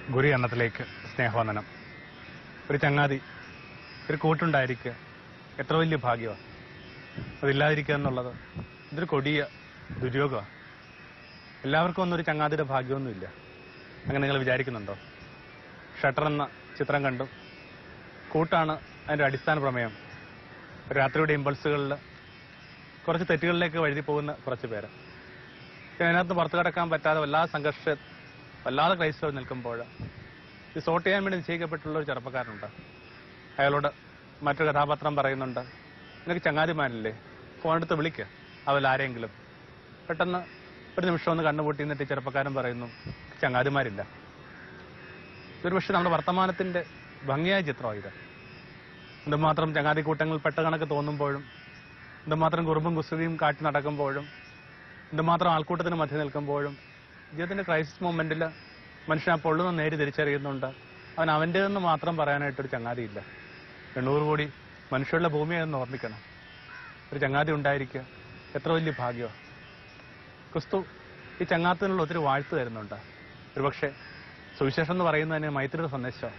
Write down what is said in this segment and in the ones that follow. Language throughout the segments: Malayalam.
ഗുരു എണ്ണത്തിലേക്ക് സ്നേഹവന്ദനം ഒരു ചങ്ങാതി ഒരു കൂട്ടുണ്ടായിരിക്കുക എത്ര വലിയ ഭാഗ്യമാണ് അതില്ലാതിരിക്കുക എന്നുള്ളത് ഇതൊരു കൊടിയ ദുര്യോഗമാണ് എല്ലാവർക്കും ഒന്നും ഒരു ചങ്ങാതിയുടെ ഭാഗ്യമൊന്നുമില്ല അങ്ങനെ നിങ്ങൾ വിചാരിക്കുന്നുണ്ടോ ഷട്ടർ എന്ന ചിത്രം കണ്ടു കൂട്ടാണ് അതിന്റെ അടിസ്ഥാന പ്രമേയം രാത്രിയുടെ ഇമ്പൾസുകളിൽ കുറച്ച് തെറ്റുകളിലേക്ക് വഴുതി പോകുന്ന കുറച്ച് പേര് പിന്നെ അതിനകത്ത് പുറത്തു കിടക്കാൻ പറ്റാതെ വല്ലാതെ സംഘർഷ വല്ലാതെ ക്രൈസ്തവർ നിൽക്കുമ്പോൾ ഇത് സോട്ട് ചെയ്യാൻ വേണ്ടി നിശ്ചയിക്കപ്പെട്ടുള്ള ഒരു ചെറുപ്പക്കാരനുണ്ട് അയാളോട് മറ്റൊരു കഥാപാത്രം പറയുന്നുണ്ട് നിനക്ക് ചങ്ങാതിമാരില്ലേ ഫോൺ എടുത്ത് വിളിക്കുക അവൽ ആരെങ്കിലും പെട്ടെന്ന് ഒരു നിമിഷം ഒന്ന് കണ്ണുപൂട്ടി എന്നിട്ട് ഈ ചെറുപ്പക്കാരൻ പറയുന്നു ചങ്ങാതിമാരില്ല ഇതൊരു പക്ഷെ നമ്മുടെ വർത്തമാനത്തിന്റെ ഭംഗിയായ ചിത്രമാണ് ഇത് എന്തുമാത്രം ചങ്ങാതി കൂട്ടങ്ങൾ പെട്ട കണക്ക് തോന്നുമ്പോഴും എന്തുമാത്രം കുറുമ്പും കുസൃതിയും കാട്ടി നടക്കുമ്പോഴും എന്തുമാത്രം ആൾക്കൂട്ടത്തിന് മധ്യ നിൽക്കുമ്പോഴും ജീവിതത്തിന്റെ ക്രൈസിസ് മൊമെന്റിൽ മനുഷ്യൻ ആ പൊള്ളുന്ന നേരി തിരിച്ചറിയുന്നുണ്ട് അവൻ അവൻ്റെതെന്ന് മാത്രം പറയാനായിട്ടൊരു ചങ്ങാതിയില്ല എണ്ണൂറ് കോടി മനുഷ്യരുടെ ഭൂമിയാണെന്ന് ഓർമ്മിക്കണം ഒരു ചങ്ങാതി ഉണ്ടായിരിക്കുക എത്ര വലിയ ഭാഗ്യമാണ് ക്രിസ്തു ഈ ചങ്ങാത്തിനുള്ള ഒത്തിരി വാഴ്ത്തു തരുന്നുണ്ട് ഒരുപക്ഷെ സുവിശേഷം എന്ന് പറയുന്നത് തന്നെ മൈത്രിയുടെ സന്ദേശം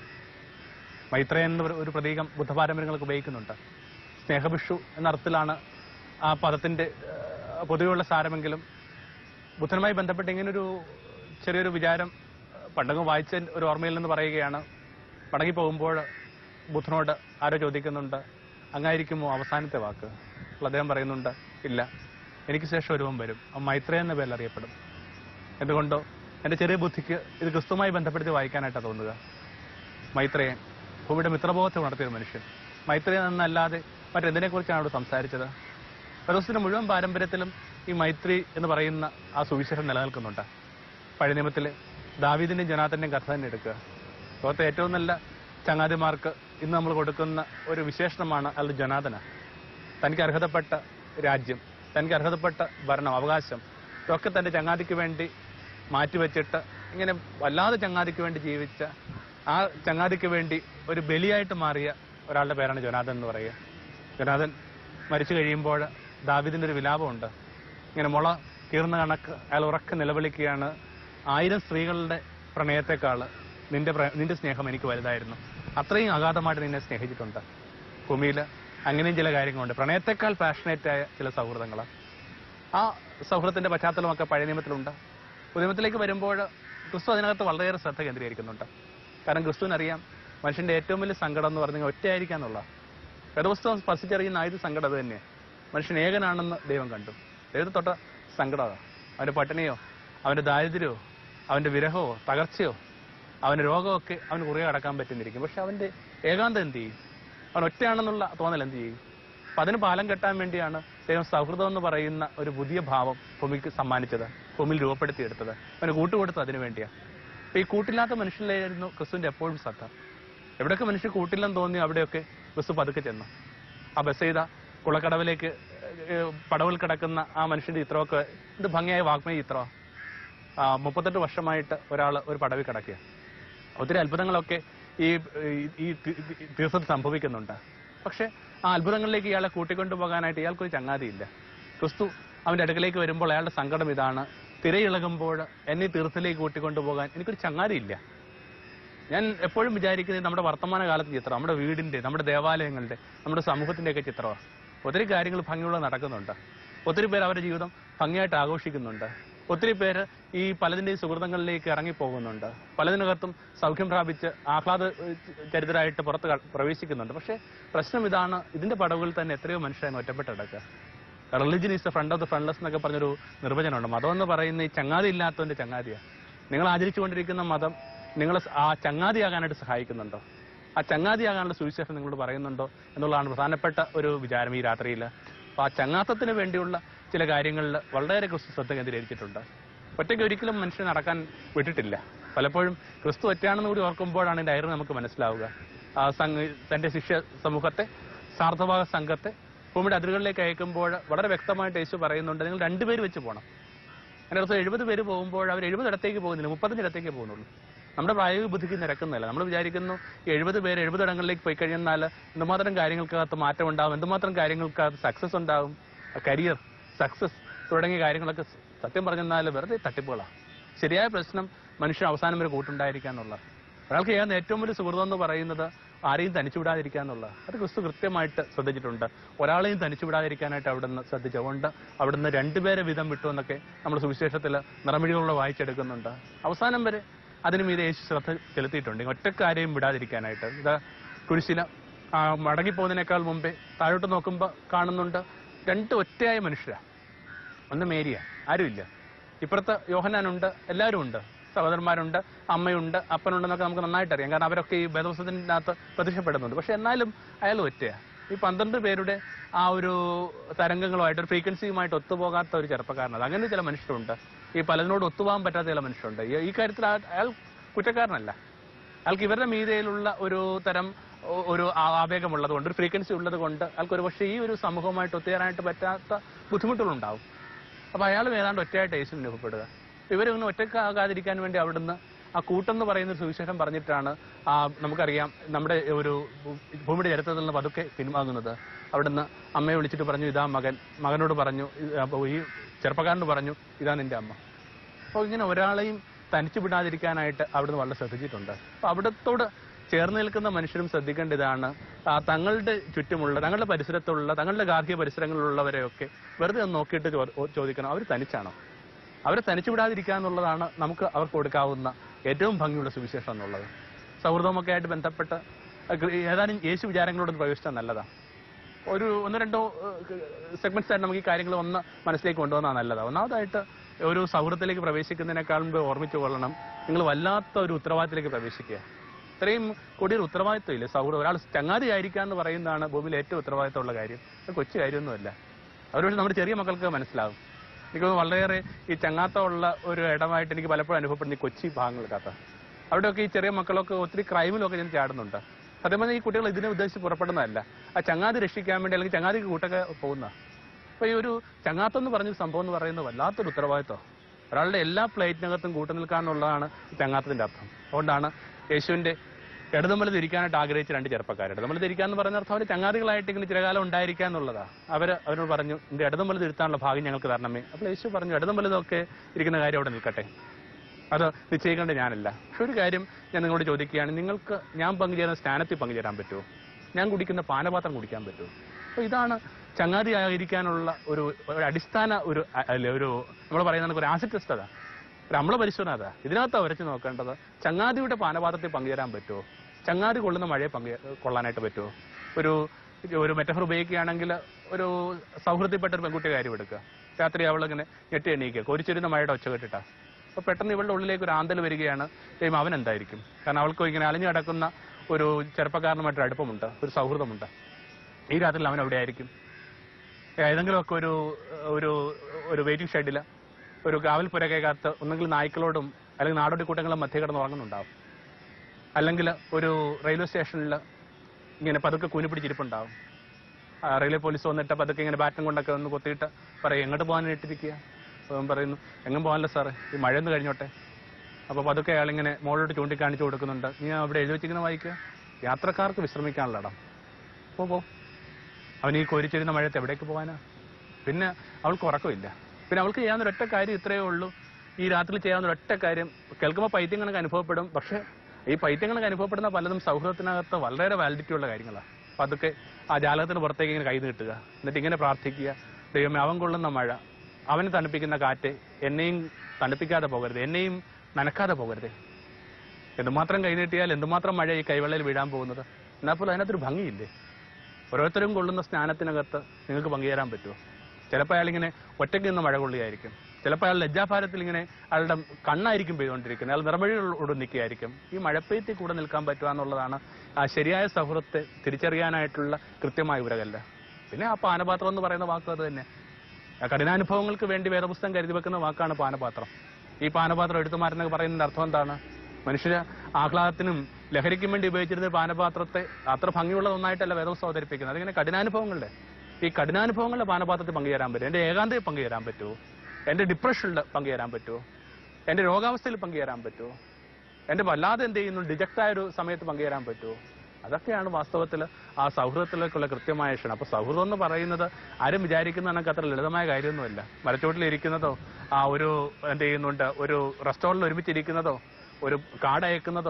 മൈത്രേയൻ എന്ന ഒരു- ഒരു പ്രതീകം ബുദ്ധപാരമ്പര്യങ്ങൾക്ക് ഉപയോഗിക്കുന്നുണ്ട് സ്നേഹഭിഷു എന്ന അർത്ഥത്തിലാണ് ആ പദത്തിന്റെ ഏഹ്, പൊതുവെയുള്ള സാരമെങ്കിലും ബുദ്ധനുമായി ബന്ധപ്പെട്ട് ഇങ്ങനൊരു ചെറിയൊരു വിചാരം ഏഹ്, പണ്ടങ്ങ് വായിച്ച ഒരു ഓർമ്മയിൽ നിന്ന് പറയുകയാണ് മടങ്ങി പോകുമ്പോൾ ബുദ്ധനോട് ആരോ ചോദിക്കുന്നുണ്ട് അങ്ങായിരിക്കുമോ അവസാനത്തെ വാക്ക് അപ്പോൾ അദ്ദേഹം പറയുന്നുണ്ട് ഇല്ല എനിക്ക് ശേഷം ഒരുവൻ വരും അവൻ മൈത്രേയ എന്ന പേരിൽ അറിയപ്പെടും എന്തുകൊണ്ടോ എന്റെ ചെറിയ ബുദ്ധിക്ക് ഇത് ക്രിസ്തുമായി ബന്ധപ്പെടുത്തി വായിക്കാനായിട്ടാണ് തോന്നുക മൈത്രേയൻ ഭൂമിയുടെ മിത്രബോധത്തെ ഉണർത്തിയ ഒരു മനുഷ്യൻ മൈത്രേയൻ എന്നല്ലാതെ മറ്റെന്തിനെക്കുറിച്ചാണ് അവിടെ സംസാരിച്ചത് ഫെറോസിന്റെ മുഴുവൻ പാരമ്പര്യത്തിലും ഈ മൈത്രി എന്ന് പറയുന്ന ആ സുവിശേഷം നിലനിൽക്കുന്നുണ്ട് പഴയ നിയമത്തിലെ ദാവീദിന്റെയും ജനാത്തിന്റെയും കഥ തന്നെ എടുക്കുക ലോകത്തെ ഏറ്റവും നല്ല ചങ്ങാതിമാർക്ക് ഇന്ന് നമ്മൾ കൊടുക്കുന്ന ഒരു വിശേഷണമാണ് അയാളുടെ ജനാതന തനിക്ക് അർഹതപ്പെട്ട രാജ്യം തനിക്ക് അർഹതപ്പെട്ട ഭരണം അവകാശം ഇതൊക്കെ തന്റെ ചങ്ങാതിക്ക് വേണ്ടി മാറ്റിവെച്ചിട്ട് ഇങ്ങനെ വല്ലാതെ ചങ്ങാതിക്ക് വേണ്ടി ജീവിച്ച ആ ചങ്ങാതിക്ക് വേണ്ടി ഒരു ബലിയായിട്ട് മാറിയ ഒരാളുടെ പേരാണ് ജൊനാഥൻ എന്ന് പറയുക ജൊനാഥൻ മരിച്ചു കഴിയുമ്പോൾ ദാവിദിന്റെ ഒരു വിലാപമുണ്ട് ഇങ്ങനെ മുള കീർന്ന കണക്ക് അയാൾ ഉറക്കെ നിലവിളിക്കുകയാണ് ആയിരം സ്ത്രീകളുടെ പ്രണയത്തെക്കാൾ നിന്റെ പ്ര- നിന്റെ സ്നേഹം എനിക്ക് വലുതായിരുന്നു അത്രയും അഗാധമായിട്ട് നിന്നെ സ്നേഹിച്ചിട്ടുണ്ട് ഭൂമിയിൽ അങ്ങനെയും ചില കാര്യങ്ങളുണ്ട് പ്രണയത്തെക്കാൾ പാഷനേറ്റ് ആയ ചില സൗഹൃദങ്ങൾ ആ സൗഹൃദത്തിന്റെ പശ്ചാത്തലമൊക്കെ പഴയ നിയമത്തിലുണ്ട് പുതിയ നിയമത്തിലേക്ക് വരുമ്പോൾ ക്രിസ്തു അതിനകത്ത് വളരെയേറെ ശ്രദ്ധ കേന്ദ്രീകരിക്കുന്നുണ്ട് കാരണം ക്രിസ്തുവിനറിയാം മനുഷ്യന്റെ ഏറ്റവും വലിയ സങ്കടം എന്ന് പറഞ്ഞാൽ ഒറ്റയായിരിക്കാന്നുള്ള വേദപുസ്തകം സ്പർശിച്ചറിയുന്ന ആദ്യ സങ്കടം അത് തന്നെയാണ് മനുഷ്യൻ ഏകനാണെന്ന് ദൈവം കണ്ടു ദൈവത്തെ തൊട്ട സങ്കടമാണ് അവന്റെ പട്ടിണിയോ അവന്റെ ദാരിദ്ര്യമോ അവന്റെ വിരഹമോ തകർച്ചയോ അവന്റെ രോഗമൊക്കെ അവന് കുറേ അടക്കാൻ പറ്റുന്നിരിക്കും പക്ഷെ അവന്റെ ഏകാന്തം എന്ത് ചെയ്യും അവൻ ഒറ്റയാണെന്നുള്ള തോന്നൽ എന്ത് ചെയ്യും അപ്പൊ അതിന് പാലം കെട്ടാൻ വേണ്ടിയാണ് ദൈവം സൗഹൃദം എന്ന് പറയുന്ന ഒരു പുതിയ ഭാവം ഭൂമിക്ക് സമ്മാനിച്ചത് ഭൂമിയിൽ രൂപപ്പെടുത്തിയെടുത്തത് അവന് കൂട്ടുകൊടുത്തത് അതിനു വേണ്ടിയാണ് അപ്പൊ ഈ കൂട്ടില്ലാത്ത മനുഷ്യനിലായിരുന്നു ക്രിസ്തുവിന്റെ എപ്പോഴും ശ്രദ്ധ എവിടെയൊക്കെ മനുഷ്യർ കൂട്ടില്ലെന്ന് തോന്നി അവിടെയൊക്കെ ക്രിസ്തു പതുക്കെ ചെന്നു ആ ബസ് ചെയ്ത കുളക്കടവിലേക്ക് ഏഹ്, പടവിൽ കിടക്കുന്ന ആ മനുഷ്യന്റെ ചിത്രമൊക്കെ ഇത് ഭംഗിയായ വാഗ്മയ ചിത്രമാണ് ആ, മുപ്പത്തെട്ട് വർഷമായിട്ട് ഒരാൾ ഒരു പടവിൽ കിടക്കുക ഒത്തിരി അത്ഭുതങ്ങളൊക്കെ ഈ ഈ- ഈ തി- തി- തീർത്ഥത്തിൽ സംഭവിക്കുന്നുണ്ട് പക്ഷെ ആ അത്ഭുതങ്ങളിലേക്ക് ഇയാളെ കൂട്ടിക്കൊണ്ടുപോകാനായിട്ട് ഇയാൾക്കൊരു ചങ്ങാതിയില്ല ക്രിസ്തു അവന്റെ അടുക്കലേക്ക് വരുമ്പോൾ അയാളുടെ സങ്കടം ഇതാണ് തിരയിളകുമ്പോൾ എന്നെ ഈ തീർത്ഥത്തിലേക്ക് കൂട്ടിക്കൊണ്ടുപോകാൻ എനിക്കൊരു ചങ്ങാതിയില്ല ഞാൻ എപ്പോഴും വിചാരിക്കുന്നത് നമ്മുടെ വർത്തമാന കാലത്തെ ചിത്രം നമ്മുടെ വീടിന്റെ നമ്മുടെ ദേവാലയങ്ങളുടെ നമ്മുടെ സമൂഹത്തിന്റെ ഒക്കെ ചിത്രമാണ് ഒത്തിരി കാര്യങ്ങൾ ഭംഗിയുള്ള നടക്കുന്നുണ്ട് ഒത്തിരി പേര് അവരുടെ ജീവിതം ഭംഗിയായിട്ട് ആഘോഷിക്കുന്നുണ്ട് ഒത്തിരി പേര് ഈ പലതിന്റെയും സുഹൃതങ്ങളിലേക്ക് ഇറങ്ങി പോകുന്നുണ്ട് പലതിനകത്തും സൗഖ്യം പ്രാപിച്ച് ആഹ്ലാദ ഏഹ്, ചരിതരായിട്ട് പുറത്ത് ക- പ്രവേശിക്കുന്നുണ്ട് പക്ഷെ പ്രശ്നം ഇതാണ് ഇതിന്റെ പടവുകളിൽ തന്നെ എത്രയോ മനുഷ്യരെ ഒറ്റപ്പെട്ട് കിടക്കുക religion is the friend of the friendless എന്നൊക്കെ പറഞ്ഞൊരു നിർവചനമുണ്ട് മതം എന്ന് പറയുന്ന ഈ ചങ്ങാതി ഇല്ലാത്തവന്റെ ചങ്ങാതിയാണ് നിങ്ങൾ ആചരിച്ചുകൊണ്ടിരിക്കുന്ന മതം നിങ്ങളെ സ- ആ ചങ്ങാതിയാകാനായിട്ട് സഹായിക്കുന്നുണ്ടോ ആ ചങ്ങാതിയാകാനുള്ള സുവിശേഷം നിങ്ങളോട് പറയുന്നുണ്ടോ എന്നുള്ളതാണ് പ്രധാനപ്പെട്ട ഒരു വിചാരം ഈ രാത്രിയിൽ അപ്പൊ ആ ചങ്ങാത്തത്തിന് വേണ്ടിയുള്ള ചില കാര്യങ്ങളിൽ വളരെയേറെ ക്രിസ്തു ശ്രദ്ധ കേന്ദ്രീകരിച്ചിട്ടുണ്ട് ഒറ്റയ്ക്ക് ഒരിക്കലും മനുഷ്യൻ നടക്കാൻ വിട്ടിട്ടില്ല പലപ്പോഴും ക്രിസ്തു ഒറ്റയാണെന്ന് കൂടി ഓർക്കുമ്പോഴാണ് ഇതിന്റെ അയറ് നമുക്ക് മനസ്സിലാവുക ആ സംഘ തന്റെ ശിഷ്യ സമൂഹത്തെ സാർത്ഥഭാഗ സംഘത്തെ ഭൂമിയുടെ അതിരുകളിലേക്ക് അയക്കുമ്പോൾ വളരെ വ്യക്തമായിട്ട് യേശു പറയുന്നുണ്ട് നിങ്ങൾ രണ്ടുപേര് വെച്ച് പോകണം അതിന്റെ അർത്ഥം എഴുപത് പേര് പോകുമ്പോൾ അവർ എഴുപത് ഇടത്തേക്ക് പോകുന്നില്ല മുപ്പത്തഞ്ച് ഇടത്തേക്ക് പോകുന്നുള്ളൂ നമ്മുടെ പ്രായോഗിക ബുദ്ധിക്ക് നിരക്കുന്നില്ല നമ്മൾ വിചാരിക്കുന്നു ഈ എഴുപത് പേര് എഴുപത് ഇടങ്ങളിലേക്ക് പോയി കഴിഞ്ഞാൽ എന്തുമാത്രം കാര്യങ്ങൾക്കകത്ത് മാറ്റം ഉണ്ടാവും എന്തുമാത്രം കാര്യങ്ങൾക്കകത്ത് സക്സസ് ഉണ്ടാവും കരിയർ സക്സസ് തുടങ്ങിയ കാര്യങ്ങളൊക്കെ സത്യം പറഞ്ഞാൽ വെറുതെ തട്ടിപ്പുകളാണ് ശരിയായ പ്രശ്നം മനുഷ്യൻ അവസാനം വരെ കൂട്ടുണ്ടായിരിക്കുക എന്നുള്ള ഒരാൾക്ക് ചെയ്യാവുന്ന ഏറ്റവും വലിയ സുഹൃതം എന്ന് പറയുന്നത് ആരെയും തനിച്ചുവിടാതിരിക്കുക എന്നുള്ളത് അത് ക്രിസ്തു കൃത്യമായിട്ട് ശ്രദ്ധിച്ചിട്ടുണ്ട് ഒരാളെയും തനിച്ചുവിടാതിരിക്കാനായിട്ട് അവിടുന്ന് ശ്രദ്ധിച്ചുകൊണ്ട് അവിടുന്ന് രണ്ടുപേരെ വിധം വിട്ടു എന്നൊക്കെ നമ്മൾ സുവിശേഷത്തിൽ നിറമിഴികളുള്ള വായിച്ചെടുക്കുന്നുണ്ട് അവസാനം വരെ അതിന് മീതെ യേശു ശ്രദ്ധ ചെലുത്തിയിട്ടുണ്ട് ഒറ്റക്കാരെയും വിടാതിരിക്കാനായിട്ട് ഇത് കുരിശില ആ മടങ്ങിപ്പോകുന്നതിനേക്കാൾ മുമ്പേ താഴോട്ട് നോക്കുമ്പോൾ കാണുന്നുണ്ട് രണ്ട് ഒറ്റയായ മനുഷ്യരാ ഒന്ന് മേരിയ ആരുമില്ല ഇപ്പുറത്ത് യോഹനാനുണ്ട് എല്ലാവരും ഉണ്ട് സഹോദരന്മാരുണ്ട് അമ്മയുണ്ട് അപ്പനുണ്ടെന്നൊക്കെ നമുക്ക് നന്നായിട്ട് അറിയാം കാരണം അവരൊക്കെ ഈ വേദവസത്തിനകത്ത് പ്രത്യക്ഷപ്പെടുന്നുണ്ട് പക്ഷെ എന്നാലും അയാൾ ഒറ്റയാ ഈ പന്ത്രണ്ട് പേരുടെ ആ ഒരു തരംഗങ്ങളുമായിട്ട് ഒരു ഫ്രീക്വൻസിയുമായിട്ട് ഒത്തുപോകാത്ത ഒരു ചെറുപ്പക്കാരനത് അങ്ങനെ ചില മനുഷ്യരുണ്ട് ഈ പലതിനോട് ഒത്തുപോകാൻ പറ്റാത്ത ചില മനുഷ്യരുണ്ട് ഈ- ഈ കാര്യത്തിൽ ആ- അയാൾ കുറ്റക്കാരനല്ല അയാൾക്ക് ഇവരുടെ മീതയിലുള്ള ഒരു തരം ഒ- ഒരു ആ- ആവേഗമുള്ളത് കൊണ്ട് ഒരു ഫ്രീക്വൻസി ഉള്ളത് കൊണ്ട് അയാൾക്ക് ഒരു പക്ഷേ ഈ ഒരു സമൂഹമായിട്ട് ഒത്തുചേരാനായിട്ട് പറ്റാത്ത ബുദ്ധിമുട്ടുകളുണ്ടാവും അപ്പൊ അയാൾ ഏതാണ്ട് ഒറ്റയായിട്ട് യേശു അനുഭവപ്പെടുക ഇവരൊന്നും ഒറ്റക്കാകാതിരിക്കാൻ വേണ്ടി അവിടുന്ന് ആ കൂട്ടെന്ന് പറയുന്ന ഒരു സുവിശേഷം പറഞ്ഞിട്ടാണ് ആ നമുക്കറിയാം നമ്മുടെ ഒരു ഭൂമിയുടെ ചരിത്രത്തിൽ നിന്ന് പതുക്കെ പിൻവാങ്ങുന്നത് അവിടുന്ന് അമ്മയെ വിളിച്ചിട്ട് പറഞ്ഞു ഇതാ മകൻ മകനോട് പറഞ്ഞു ഇത് അപ്പൊ ഈ ചെറുപ്പക്കാരനോട് പറഞ്ഞു ഇതാ നിന്റെ അമ്മ അപ്പോൾ ഇങ്ങനെ ഒരാളെയും തനിച്ചു വിടാതിരിക്കാനായിട്ട് അവിടുന്ന് വളരെ ശ്രദ്ധിച്ചിട്ടുണ്ട് അപ്പൊ അവിടത്തോട് ചേർന്ന് നിൽക്കുന്ന മനുഷ്യരും ശ്രദ്ധിക്കേണ്ടതാണ് ആ തങ്ങളുടെ ചുറ്റുമുള്ള തങ്ങളുടെ പരിസരത്തുള്ള തങ്ങളുടെ ഗാർഹിക പരിസരങ്ങളിലുള്ളവരെയൊക്കെ വെറുതെ ഒന്ന് നോക്കിയിട്ട് ചോ- ചോദിക്കണം അവർ തനിച്ചാണോ അവരെ തനിച്ചു വിടാതിരിക്കുക എന്നുള്ളതാണ് നമുക്ക് അവർക്ക് കൊടുക്കാവുന്ന ഏറ്റവും ഭംഗിയുള്ള സുവിശേഷം എന്നുള്ളത് സൗഹൃദമൊക്കെ ആയിട്ട് ബന്ധപ്പെട്ട് അഹ് ഏതാനും യേശു വിചാരങ്ങളോടൊന്ന് പ്രവേശിച്ചാൽ നല്ലതാണ് ഒരു ഒന്ന് രണ്ടോ സെഗ്മെന്റ്സ് ആയിട്ട് നമുക്ക് ഈ കാര്യങ്ങൾ ഒന്ന് മനസ്സിലേക്ക് കൊണ്ടുവന്നാൽ നല്ലതാണ് ഒന്നാമതായിട്ട് ഒരു സൗഹൃദത്തിലേക്ക് പ്രവേശിക്കുന്നതിനേക്കാൾ മുമ്പ് ഓർമ്മിച്ചു കൊള്ളണം നിങ്ങൾ വല്ലാത്ത ഒരു ഉത്തരവാദിത്തത്തിലേക്ക് പ്രവേശിക്കുക ഇത്രയും കൊടിയൊരു ഉത്തരവാദിത്വം ഇല്ല സൗഹൃദം ഒരാൾ ചങ്ങാതി ആയിരിക്കുക എന്ന് പറയുന്നതാണ് ഭൂമിയിൽ ഏറ്റവും ഉത്തരവാദിത്തമുള്ള കാര്യം അത് കൊച്ചു കാര്യമൊന്നുമല്ല അവരോട് നമ്മുടെ ചെറിയ മക്കൾക്ക് മനസ്സിലാവും എനിക്ക് തോന്നുന്നു വളരെയേറെ ഈ ചങ്ങാത്തമുള്ള ഒരു ഇടമായിട്ട് എനിക്ക് പലപ്പോഴും അനുഭവപ്പെടുന്ന ഈ കൊച്ചി ഭാഗങ്ങൾക്കകത്ത് അവിടെയൊക്കെ ഈ ചെറിയ മക്കളൊക്കെ ഒത്തിരി ക്രൈമിലൊക്കെ ഞാൻ ചാടുന്നുണ്ട് സത്യം പറഞ്ഞാൽ ഈ കുട്ടികൾ ഇതിനെ ഉദ്ദേശിച്ച് പുറപ്പെടുന്നതല്ല ആ ചങ്ങാതി രക്ഷിക്കാൻ വേണ്ടി അല്ലെങ്കിൽ ചങ്ങാതിക്ക് കൂട്ടൊക്കെ പോകുന്ന അപ്പൊ ഈ ഒരു ചങ്ങാത്തം എന്ന് പറഞ്ഞ സംഭവം എന്ന് പറയുന്നത് വല്ലാത്തൊരു ഉത്തരവാദിത്വം ഒരാളുടെ എല്ലാ പ്ലേറ്റിനകത്തും കൂട്ടു നിൽക്കാന്നുള്ളതാണ് ഈ ചങ്ങാത്തത്തിന്റെ അർത്ഥം അതുകൊണ്ടാണ് യേശുവിന്റെ ഇടതുമ്പലത്ത് ഇരിക്കാനായിട്ട് ആഗ്രഹിച്ച രണ്ട് ചെറുപ്പക്കാർ ഇടതുമ്പലത്ത് ഇരിക്കാന്ന് പറയുന്ന അർത്ഥം അവർ ചങ്ങാതികളായിട്ട് ഇങ്ങനെ ചിരകാലം ഉണ്ടായിരിക്കുക എന്നുള്ളതാണ് അവര് അവരോട് പറഞ്ഞു എന്റെ ഇടതുമ്പലത്ത് ഇരുത്താനുള്ള ഭാഗ്യം ഞങ്ങൾക്ക് തരണമേ അപ്പോൾ യേശു പറഞ്ഞു ഇടതുമ്പലത്തൊക്കെ ഇരിക്കുന്ന കാര്യം അവിടെ നിൽക്കട്ടെ അത് നിശ്ചയിക്കേണ്ട ഞാനല്ല പക്ഷെ ഒരു കാര്യം ഞാൻ നിങ്ങളോട് ചോദിക്കുകയാണ് നിങ്ങൾക്ക് ഞാൻ പങ്കുചേരുന്ന സ്ഥാനത്തിൽ പങ്കുചേരാൻ പറ്റുമോ ഞാൻ കുടിക്കുന്ന പാനപാത്രം കുടിക്കാൻ പറ്റുമോ അപ്പൊ ഇതാണ് ചങ്ങാതി ആയിരിക്കാനുള്ള ഒരു ഒരു അടിസ്ഥാന ഒരു അ- അല്ല ഒരു നമ്മൾ പറയുന്ന ഒരു ആസിഡ് ടെസ്റ്റ് അതാ ഒരു അമ്ല പരിശോധന അതാ ഇതിനകത്ത് വരച്ച് നോക്കേണ്ടത് ചങ്ങാതിയുടെ പാനപാത്രത്തിൽ പങ്കുചേരാൻ പറ്റുമോ ചങ്ങാതി കൊള്ളുന്ന മഴയെ പങ്കു കൊള്ളാനായിട്ട് പറ്റുമോ ഒരു ഒരു മെറ്റഫർ ഉപയോഗിക്കുകയാണെങ്കിൽ ഒരു സൗഹൃദത്തിൽപ്പെട്ട ഒരു പെൺകുട്ടി കാര്യം എടുക്കുക രാത്രി അവളിങ്ങനെ ഞെട്ടി എണീക്കുക കൊരിച്ചിരുന്ന മഴയുടെ ഒച്ച കേട്ടിട്ടാ അപ്പൊ പെട്ടെന്ന് ഇവളുടെ ഉള്ളിലേക്ക് ഒരു ആന്തൽ വരികയാണ് ദൈവം അവൻ എന്തായിരിക്കും കാരണം അവൾക്ക് ഇങ്ങനെ അലഞ്ഞു കിടക്കുന്ന ഒരു ചെറുപ്പക്കാരനുമായിട്ടൊരു അടുപ്പമുണ്ട് ഒരു സൗഹൃദമുണ്ട് ഈ രാത്രിയിൽ അവൻ എവിടെ ആയിരിക്കും ഏതെങ്കിലുമൊക്കെ ഒരു ഒരു ഒരു വെയിറ്റിംഗ് ഷെഡിൽ ഒരു കാവൽ പുരകേക്കകത്ത് ഒന്നെങ്കിൽ നായ്ക്കളോടും അല്ലെങ്കിൽ നാടോടി കൂട്ടങ്ങളും മധ്യ കിടന്ന് ഉറങ്ങുന്നുണ്ടാവും അല്ലെങ്കിൽ ഒരു റെയിൽവേ സ്റ്റേഷനിൽ ഇങ്ങനെ പതുക്കെ കൂനി പിടിച്ചിരിപ്പുണ്ടാവും ആ, റെയിൽവേ പോലീസ് വന്നിട്ട് പതുക്കെ ഇങ്ങനെ ബാറ്റും കൊണ്ടൊക്കെ ഒന്ന് കൊത്തിയിട്ട് പറയും എങ്ങോട്ട് പോകാനായിട്ടിരിക്കുക അപ്പോൾ അവൻ പറയുന്നു എങ്ങും പോകാനല്ല സാറേ ഈ മഴയൊന്ന് കഴിഞ്ഞോട്ടെ അപ്പോൾ പതുക്കെ അയാളിങ്ങനെ മുകളിലോട്ട് ചൂണ്ടിക്കാണിച്ചു കൊടുക്കുന്നുണ്ട് നീ അവിടെ എഴുതി വെച്ചിങ്ങനെ വായിക്കുക യാത്രക്കാർക്ക് വിശ്രമിക്കാനുള്ള ഇടം പോ പോ അവൻ ഈ കോരിച്ചിരുന്ന മഴയത്ത് എവിടേക്ക് പോകാനാ പിന്നെ അവൾക്ക് ഉറക്കമില്ല പിന്നെ അവൾക്ക് ചെയ്യാവുന്ന ഒരൊറ്റ കാര്യം ഇത്രയേ ഉള്ളൂ ഈ രാത്രി ചെയ്യാവുന്ന ഒരൊറ്റ കാര്യം കേൾക്കുമ്പോൾ പൈത്യം കണക്ക് അനുഭവപ്പെടും പക്ഷെ ഈ പൈത്യം കണക്ക് അനുഭവപ്പെടുന്ന പലതും സൗഹൃദത്തിനകത്ത് വളരെ വാലിഡിറ്റി ഉള്ള കാര്യങ്ങളാണ് അപ്പൊ അതൊക്കെ ആ ജാലകത്തിന് പുറത്തേക്ക് ഇങ്ങനെ കൈ നീട്ടുക എന്നിട്ട് ഇങ്ങനെ പ്രാർത്ഥിക്കുക ദൈവമേ അവൻ കൊള്ളുന്ന മഴ അവനെ തണുപ്പിക്കുന്ന കാറ്റ് എന്നെയും തണുപ്പിക്കാതെ പോകരുത് എന്നെയും നനക്കാതെ പോകരുത് എന്തുമാത്രം കൈനീട്ടിയാൽ എന്തുമാത്രം മഴ ഈ കൈവെള്ളയിൽ വീഴാൻ പോകുന്നത് എന്നാൽ പോലും അതിനകത്തൊരു ഭംഗിയില്ലേ ഓരോരുത്തരും കൊള്ളുന്ന സ്നാനത്തിനകത്ത് നിങ്ങൾക്ക് പങ്കുചേരാൻ പറ്റുമോ ചിലപ്പോൾ അയാളിങ്ങനെ ഒറ്റയ്ക്ക് നിന്ന് മഴ കൊള്ളുകയായിരിക്കും ചിലപ്പോൾ അയാൾ ലജ്ജാഭാരത്തിൽ ഇങ്ങനെ അയാളുടെ കണ്ണായിരിക്കും പെയ്തുകൊണ്ടിരിക്കുന്നത് അയാൾ നിറമഴികളോട് നിൽക്കുകയായിരിക്കും ഈ മഴപ്പെയ്ത്തിൽ കൂടെ നിൽക്കാൻ പറ്റുക എന്നുള്ളതാണ് ആ ശരിയായ സൗഹൃദത്തെ തിരിച്ചറിയാനായിട്ടുള്ള കൃത്യമായ ഉരകല്ല പിന്നെ ആ പാനപാത്രം എന്ന് പറയുന്ന വാക്ക് അത് തന്നെ ആ കഠിനാനുഭവങ്ങൾക്ക് വേണ്ടി വേദപുസ്തകം കരുതി വെക്കുന്ന വാക്കാണ് പാനപാത്രം ഈ പാനപാത്രം എഴുത്തുമാരെന്നൊക്കെ പറയുന്നതിന്റെ അർത്ഥം എന്താണ് മനുഷ്യര് ആഹ്ലാദത്തിനും ലഹരിക്കും വേണ്ടി ഉപയോഗിച്ചിരുന്ന പാനപാത്രത്തെ അത്ര ഭംഗിയുള്ള ഒന്നായിട്ടല്ല വേദപുസ്തകം അവതരിപ്പിക്കുന്നത് അതിങ്ങനെ കഠിനാനുഭവങ്ങളുടെ ഈ കഠിനാനുഭവങ്ങളുടെ പാനപാത്രത്തിൽ പങ്കുചേരാൻ പറ്റും എന്റെ ഏകാന്തയിൽ പങ്കുചേരാൻ പറ്റുമോ എന്റെ ഡിപ്രഷനിൽ പങ്കുചേരാൻ പറ്റുമോ എന്റെ രോഗാവസ്ഥയിൽ പങ്കുചേരാൻ പറ്റുമോ എന്റെ വല്ലാതെ എന്ത് ചെയ്യുന്നു ഡിജക്റ്റ് ആയ ഒരു സമയത്ത് പങ്കുചേരാൻ പറ്റുമോ അതൊക്കെയാണ് വാസ്തവത്തിൽ ആ സൗഹൃദത്തിലേക്കുള്ള കൃത്യമായ ക്ഷണം അപ്പൊ സൗഹൃദം എന്ന് പറയുന്നത് ആരും വിചാരിക്കുന്ന കണക്ക് അത്ര ലളിതമായ കാര്യമൊന്നുമല്ല മരച്ചോട്ടിൽ ഇരിക്കുന്നതോ ആ ഒരു എന്ത് ചെയ്യുന്നുണ്ട് ഒരു റെസ്റ്റോറന്റിൽ ഒരുമിച്ചിരിക്കുന്നതോ ഒരു കാർഡ് അയക്കുന്നതോ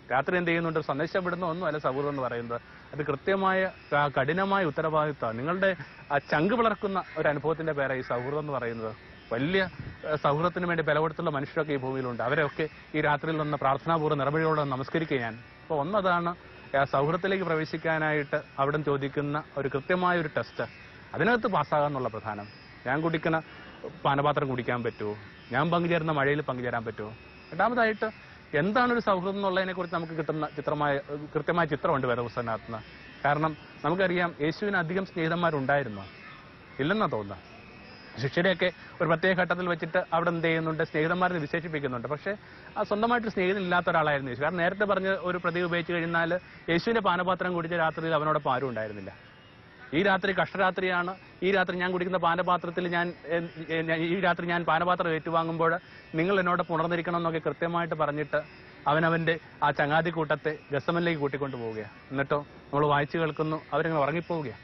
രാത്രി എന്ത് ചെയ്യുന്നുണ്ട് സന്ദേശം വിടുന്ന ഒന്നുമല്ല സൗഹൃദം എന്ന് പറയുന്നത് അത് കൃത്യമായ ക- കഠിനമായ ഉത്തരവാദിത്വമാണ് നിങ്ങളുടെ ആ ചങ്ക് പിളർക്കുന്ന ഒരു അനുഭവത്തിന്റെ പേരാണ് ഈ സൗഹൃദം എന്ന് പറയുന്നത് വലിയ ഏഹ്, സൗഹൃദത്തിന് വേണ്ടി ബലപ്പെടുത്തുള്ള മനുഷ്യരൊക്കെ ഈ ഭൂമിയിലുണ്ട് അവരൊക്കെ ഈ രാത്രിയിൽ നിന്ന് പ്രാർത്ഥനാപൂർവ്വം നിറവഴിയോടെ നമസ്കരിക്കുക ഞാൻ അപ്പോൾ ഒന്നതാണ് ആ സൗഹൃദത്തിലേക്ക് പ്രവേശിക്കാനായിട്ട് അവിടെ ചോദിക്കുന്ന ഒരു കൃത്യമായ ഒരു ടെസ്റ്റ് അതിനകത്ത് പാസ്സാകുക എന്നുള്ള പ്രധാനം ഞാൻ കുടിക്കുന്ന പാനപാത്രം കുടിക്കാൻ പറ്റുമോ ഞാൻ പങ്കുചേരുന്ന മഴയിൽ പങ്കുചേരാൻ പറ്റുമോ രണ്ടാമതായിട്ട് എന്താണ് ഒരു സൗഹൃദം എന്നുള്ളതിനെ കുറിച്ച് നമുക്ക് കിട്ടുന്ന ചിത്രമായ കൃത്യമായ ചിത്രമുണ്ട് വേദപുസ്തകത്തിനകത്ത് നിന്ന് കാരണം നമുക്കറിയാം യേശുവിന് അധികം സ്നേഹിതന്മാരുണ്ടായിരുന്നു ഇല്ലെന്നാ തോന്നുന്നത് ശിഷ്യരെയൊക്കെ ഒരു പ്രത്യേക ഘട്ടത്തിൽ വെച്ചിട്ട് അവിടെ എന്ത് ചെയ്യുന്നുണ്ട് സ്നേഹിതന്മാരെ വിശേഷിപ്പിക്കുന്നുണ്ട് പക്ഷേ ആ സ്വന്തമായിട്ട് സ്നേഹിതൻ ഇല്ലാത്ത ഒരാളായിരുന്നു യേശു കാരണം നേരത്തെ പറഞ്ഞ ഒരു പ്രതി ഉപയോഗിച്ച് കഴിഞ്ഞാൽ യേശുവിന്റെ പാനപാത്രം കുടിച്ച രാത്രിയിൽ അവനോടൊപ്പം ആരും ഉണ്ടായിരുന്നില്ല ഈ രാത്രി കഷ്ടരാത്രിയാണ് ഈ രാത്രി ഞാൻ കുടിക്കുന്ന പാനപാത്രത്തിൽ ഞാൻ എ- എ- ഈ രാത്രി ഞാൻ പാനപാത്രം ഏറ്റുവാങ്ങുമ്പോൾ നിങ്ങൾ എന്നോടൊപ്പം ഉണർന്നിരിക്കണം എന്നൊക്കെ കൃത്യമായിട്ട് പറഞ്ഞിട്ട് അവനവന്റെ ആ ചങ്ങാതി കൂട്ടത്തെ ഗസമനിലേക്ക് കൂട്ടിക്കൊണ്ടു പോവുകയാണ് എന്നിട്ടോ നമ്മൾ വായിച്ചു കേൾക്കുന്നു അവരിങ്ങനെ ഉറങ്ങിപ്പോവുകയാണ്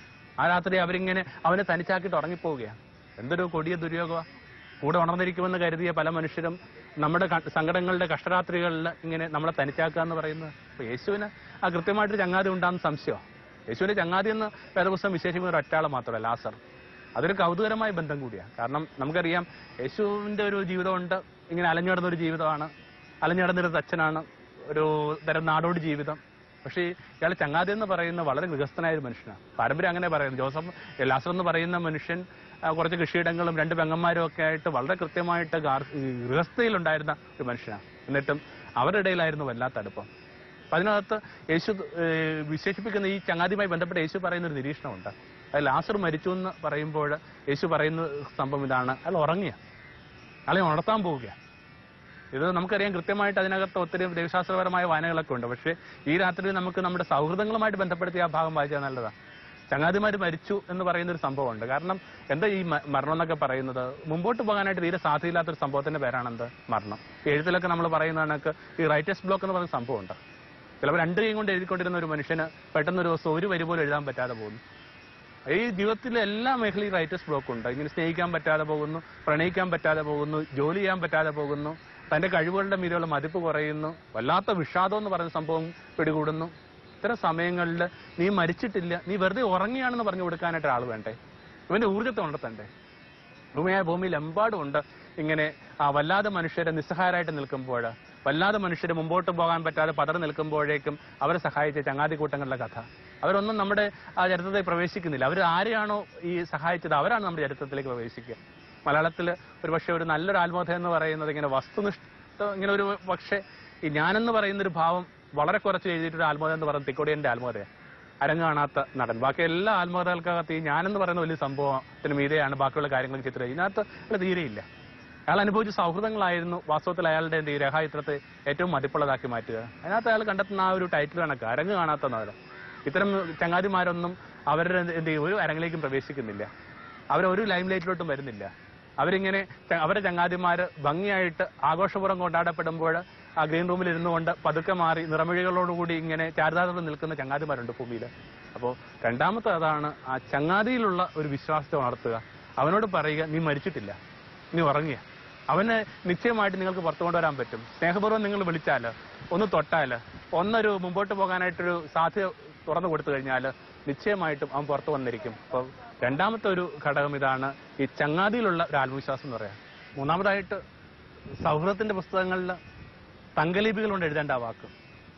ആ രാത്രി അവരിങ്ങനെ അവനെ തനിച്ചാക്കിയിട്ട് ഉറങ്ങിപ്പോവുകയാണ് എന്തൊരു കൊടിയ ദുര്യോഗമാണ് കൂടെ ഉണർന്നിരിക്കുമെന്ന് കരുതിയ പല മനുഷ്യരും നമ്മുടെ ക- സങ്കടങ്ങളുടെ കഷ്ടരാത്രികളിൽ ഇങ്ങനെ നമ്മളെ തനിച്ചാക്കുക എന്ന് പറയുന്നത് അപ്പൊ യേശുവിന് ആ കൃത്യമായിട്ട് ചങ്ങാതി ഉണ്ടാകുന്ന സംശയം യേശുവിന്റെ ചങ്ങാതി എന്ന് വേദപുസ്തകം വിശേഷിക്കുന്ന ഒരു ഒറ്റാളെ മാത്രമല്ല ലാസർ അതൊരു കൗതുകരമായ ബന്ധം കൂടിയാണ് കാരണം നമുക്കറിയാം യേശുവിന്റെ ഒരു ജീവിതമുണ്ട് ഇങ്ങനെ അലഞ്ഞു ഒരു ജീവിതമാണ് അലഞ്ഞു നടന്നൊരു അച്ഛനാണ് ഒരു തരം നാടോടി ജീവിതം പക്ഷേ ഇയാൾ ചങ്ങാതി എന്ന് പറയുന്ന വളരെ ഗൃഹസ്ഥനായ ഒരു മനുഷ്യനാണ് പാരമ്പര്യം അങ്ങനെ പറയുന്നത് ജോസഫ് ലാസർ എന്ന് പറയുന്ന മനുഷ്യൻ ആ, കുറച്ച് കൃഷിയിടങ്ങളും രണ്ട് പെങ്ങന്മാരും ഒക്കെ ആയിട്ട് വളരെ കൃത്യമായിട്ട് ഗാർ- ഈ ഗൃഹസ്ഥയിലുണ്ടായിരുന്ന ഒരു മനുഷ്യനാണ് എന്നിട്ടും അവരുടെ ഇടയിലായിരുന്നു വല്ലാത്ത അടുപ്പം അപ്പൊ അതിനകത്ത് യേശു ഏഹ്, വിശേഷിപ്പിക്കുന്ന ഈ ചങ്ങാതിയുമായി ബന്ധപ്പെട്ട് യേശു പറയുന്ന ഒരു നിരീക്ഷണമുണ്ട് അത് ലാസർ മരിച്ചു എന്ന് പറയുമ്പോൾ യേശു പറയുന്ന സംഭവം ഇതാണ് അയാൾ ഉറങ്ങിയ അയാളെ ഉണർത്താൻ പോവുക ഇത് നമുക്കറിയാം കൃത്യമായിട്ട് അതിനകത്ത് ഒത്തിരി ദൈവശാസ്ത്രപരമായ വായനകളൊക്കെ ഉണ്ട് പക്ഷേ ഈ രാത്രി നമുക്ക് നമ്മുടെ സൗഹൃദങ്ങളുമായിട്ട് ബന്ധപ്പെടുത്തി ആ ഭാഗം വായിച്ചാൽ നല്ലതാണ് ചങ്ങാതിമാര് മരിച്ചു എന്ന് പറയുന്ന ഒരു സംഭവമുണ്ട് കാരണം എന്താ ഈ മ- മരണം എന്നൊക്കെ പറയുന്നത് മുമ്പോട്ട് പോകാനായിട്ട് തീരെ സാധ്യതയില്ലാത്ത ഒരു സംഭവത്തിന്റെ പേരാണെന്ത് മരണം ഈ എഴുത്തിലൊക്കെ നമ്മൾ പറയുന്ന കണക്ക് ഈ റൈറ്റേഴ്സ് ബ്ലോക്ക് എന്ന് പറയുന്ന സംഭവമുണ്ട് ചിലപ്പോൾ രണ്ട് കൈ കൊണ്ട് എഴുതിക്കൊണ്ടിരുന്ന ഒരു മനുഷ്യന് പെട്ടെന്ന് ഒരു ദിവസം ഒരു വരി പോലും എഴുതാൻ പറ്റാതെ പോകുന്നു ഈ ജീവിതത്തിലെ എല്ലാ മേഖലയും റൈറ്റേഴ്സ് ബ്ലോക്ക് ഉണ്ട് ഇങ്ങനെ സ്നേഹിക്കാൻ പറ്റാതെ പോകുന്നു പ്രണയിക്കാൻ പറ്റാതെ പോകുന്നു ജോലി ചെയ്യാൻ പറ്റാതെ പോകുന്നു തന്റെ കഴിവുകളുടെ മീതെയുള്ള മതിപ്പ് കുറയുന്നു വല്ലാത്ത വിഷാദം എന്ന് പറയുന്ന സംഭവം പിടികൂടുന്നു ഇത്തരം സമയങ്ങളിൽ നീ മരിച്ചിട്ടില്ല നീ വെറുതെ ഉറങ്ങിയാണെന്ന് പറഞ്ഞു കൊടുക്കാനായിട്ട് ആൾ വേണ്ടേ ഇവന്റെ ഊർജ്ജത്തെ ഉണർത്തണ്ടേ ഭൂമിയായ ഭൂമിയിൽ എമ്പാടും ഉണ്ട് ഇങ്ങനെ ആ വല്ലാതെ മനുഷ്യരെ നിസ്സഹായരായിട്ട് നിൽക്കുമ്പോൾ വല്ലാതെ മനുഷ്യരെ മുമ്പോട്ട് പോകാൻ പറ്റാതെ പതറി നിൽക്കുമ്പോഴേക്കും അവരെ സഹായിച്ച ചങ്ങാതി കൂട്ടങ്ങളുടെ കഥ അവരൊന്നും നമ്മുടെ ആ ചരിത്രത്തിൽ പ്രവേശിക്കുന്നില്ല അവർ ആരെയാണോ ഈ സഹായിച്ചത് അവരാണ് നമ്മുടെ ചരിത്രത്തിലേക്ക് പ്രവേശിക്കുക മലയാളത്തിൽ ഒരു പക്ഷേ ഒരു നല്ലൊരു ആത്മകഥ എന്ന് പറയുന്നത് ഇങ്ങനെ വസ്തുനിഷ്ഠ ഇങ്ങനെ ഒരു പക്ഷേ ഈ ഞാനെന്ന് പറയുന്ന ഒരു ഭാവം വളരെ കുറച്ച് എഴുതിയിട്ടൊരു ആത്മകഥ എന്ന് പറയുന്നത് തിക്കോടിയന്റെ ആത്മകഥയാണ് അരങ്ങ് കാണാത്ത നടൻ ബാക്കി എല്ലാ ആത്മകഥകൾക്കകത്ത് ഈ ഞാനെന്ന് പറയുന്ന വലിയ സംഭവത്തിന് മീതെയാണ് ബാക്കിയുള്ള കാര്യങ്ങൾ ചിത്രം ഇതിനകത്ത് അയാൾ തീരെയില്ല അയാൾ അനുഭവിച്ച സൗഹൃദങ്ങളായിരുന്നു വാസ്തവത്തിൽ അയാളുടെ എന്ത് ഈ രേഖാചിത്രത്തെ ഏറ്റവും മതിപ്പുള്ളതാക്കി മാറ്റുക അതിനകത്ത് അയാൾ കണ്ടെത്തുന്ന ആ ഒരു ടൈറ്റിൽ കണക്ക് അരങ്ങ് കാണാത്ത നടൻ ഇത്തരം ചങ്ങാതിമാരൊന്നും അവരുടെ എന്ത് എന്ത് ചെയ്യും ഒരു അരങ്ങിലേക്കും പ്രവേശിക്കുന്നില്ല അവരൊരു ലൈം ലൈറ്റിലോട്ടും വരുന്നില്ല അവരിങ്ങനെ ച- അവരുടെ ചങ്ങാതിമാര് ഭംഗിയായിട്ട് ആഘോഷപൂർവ്വം കൊണ്ടാടപ്പെടുമ്പോൾ ആ ഗ്രീൻ റൂമിൽ ഇരുന്നു കൊണ്ട് പതുക്കെ മാറി നിറമിഴികളോടുകൂടി ഇങ്ങനെ ചാരിതാർത്ഥം നിൽക്കുന്ന ചങ്ങാതിമാരുണ്ട് ഭൂമിയിൽ അപ്പോൾ രണ്ടാമത്തെ അതാണ് ആ ചങ്ങാതിയിലുള്ള ഒരു വിശ്വാസത്തെ ഉണർത്തുക അവനോട് പറയുക നീ മരിച്ചിട്ടില്ല നീ ഉറങ്ങിയ അവന് നിശ്ചയമായിട്ട് നിങ്ങൾക്ക് പുറത്തു കൊണ്ടുവരാൻ പറ്റും സ്നേഹപൂർവ്വം നിങ്ങൾ വിളിച്ചാൽ ഒന്ന് തൊട്ടാൽ ഒന്നൊരു മുമ്പോട്ട് പോകാനായിട്ടൊരു സാധ്യത തുറന്നു കൊടുത്തു കഴിഞ്ഞാൽ നിശ്ചയമായിട്ടും അവൻ പുറത്തു വന്നിരിക്കും അപ്പോൾ രണ്ടാമത്തെ ഒരു ഘടകം ഇതാണ് ഈ ചങ്ങാതിയിലുള്ള ഒരു ആത്മവിശ്വാസം എന്ന് പറയാം മൂന്നാമതായിട്ട് സൗഹൃദത്തിന്റെ പുസ്തകങ്ങളിൽ തങ്കലിപികൾ കൊണ്ട് എഴുതേണ്ട ആ വാക്ക്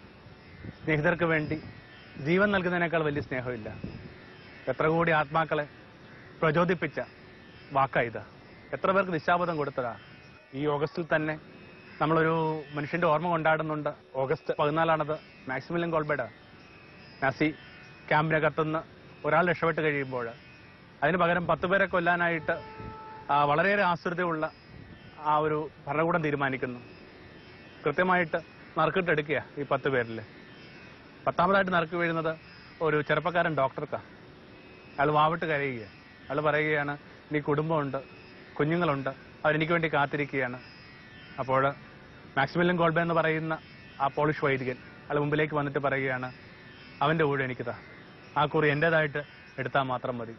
സ്നേഹിതർക്ക് വേണ്ടി ജീവൻ നൽകുന്നതിനേക്കാൾ വലിയ സ്നേഹമില്ല എത്ര കോടി ആത്മാക്കളെ പ്രചോദിപ്പിച്ച വാക്കാ ഇത് എത്ര പേർക്ക് ദിശാബോധം കൊടുത്തതാ ഈ ഓഗസ്റ്റിൽ തന്നെ നമ്മളൊരു മനുഷ്യന്റെ ഓർമ്മ കൊണ്ടാടുന്നുണ്ട് ഓഗസ്റ്റ് പതിനാലാണത് മാക്സിമിലിയൻ കോൾബേഡ് നാസി ക്യാമ്പിനകത്തുനിന്ന് ഒരാൾ രക്ഷപ്പെട്ട് കഴിയുമ്പോൾ അതിന് പകരം പത്ത് പേരെ കൊല്ലാനായിട്ട് ആ, വളരെയേറെ ആശ്രിതയുള്ള ആ ഒരു ഭരണകൂടം തീരുമാനിക്കുന്നു കൃത്യമായിട്ട് നറുക്കിട്ടെടുക്കുക ഈ പത്ത് പേരിൽ പത്താമതായിട്ട് നറുക്ക് വീഴുന്നത് ഒരു ചെറുപ്പക്കാരൻ ഡോക്ടർക്കാ അയാൾ വാവിട്ട് കരയുക അയാൾ പറയുകയാണ് നീ കുടുംബമുണ്ട് കുഞ്ഞുങ്ങളുണ്ട് അവരെനിക്ക് വേണ്ടി കാത്തിരിക്കുകയാണ് അപ്പോൾ മാക്സിമിലിയൻ ഗോൾബെ എന്ന് പറയുന്ന ആ പോളിഷ് വൈദികൻ അയാൾ മുമ്പിലേക്ക് വന്നിട്ട് പറയുകയാണ് അവന്റെ ഊഴം എനിക്കിതാ ആ കുറി എന്റേതായിട്ട് എടുത്താൽ മാത്രം മതി